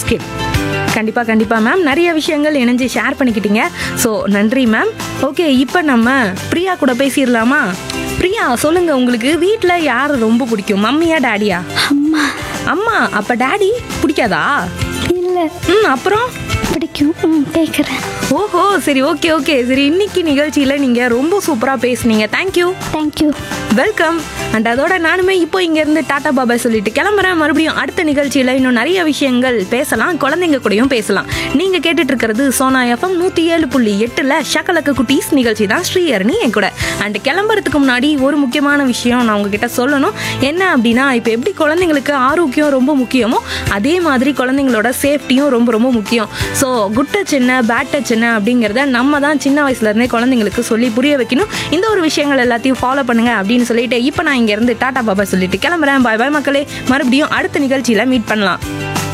skill கண்டிப்பாக கண்டிப்பாக ma'am நிறைய விஷயங்கள் இணைஞ்சு ஷேர் பண்ணிக்கிட்டீங்க ஸோ நன்றி மேம் ஓகே இப்போ நம்ம பிரியா கூட பேசிடலாமா பிரியா சொல்லுங்க உங்களுக்கு வீட்டில் யார் ரொம்ப பிடிக்கும் மம்மியா டேடியா அம்மா அம்மா அப்போ டேடி பிடிக்காதா இல்லை ம் அப்புறம் பிடிக்கும் ம் கேட்குறேன் ஓஹோ சரி ஓகே ஓகே சரி இன்னைக்கு நிகழ்ச்சியில் நீங்கள் ரொம்ப சூப்பராக பேசுனீங்க தேங்க்யூ தேங்க்யூ வெல்கம் அண்ட் அதோட நானுமே இப்போ இங்கேருந்து டாடா பாபாய் சொல்லிட்டு கிளம்புறேன் மறுபடியும் அடுத்த நிகழ்ச்சியில் இன்னும் நிறைய விஷயங்கள் பேசலாம் குழந்தைங்க கூடயும் பேசலாம் நீங்கள் கேட்டுட்டு இருக்கிறது சோனா எஃப்எம் நூற்றி ஏழு புள்ளி எட்டில் ஷக்கலக்க குட்டீஸ் நிகழ்ச்சி தான் ஸ்ரீஹரணி என் கூட அண்ட் கிளம்புறதுக்கு முன்னாடி ஒரு முக்கியமான விஷயம் நான் உங்ககிட்ட சொல்லணும் என்ன அப்படின்னா இப்போ எப்படி குழந்தைங்களுக்கு ஆரோக்கியம் ரொம்ப முக்கியமோ அதே மாதிரி குழந்தைங்களோட சேஃப்டியும் ரொம்ப ரொம்ப முக்கியம் ஸோ குட் டச் என்ன பேட் டச் என்ன அப்படிங்கிறத நம்ம தான் சின்ன வயசுலேருந்தே குழந்தைங்களுக்கு சொல்லி புரிய வைக்கணும் இந்த ஒரு விஷயங்கள் எல்லாத்தையும் ஃபாலோ பண்ணுங்க அப்படின்னு சொல்லிட்டு இப்போ நான் இங்கேருந்து டாடா பாபா சொல்லிட்டு கிளம்புறேன் பாய் பாய் மக்களே மறுபடியும் அடுத்த நிகழ்ச்சியில் மீட் பண்ணலாம்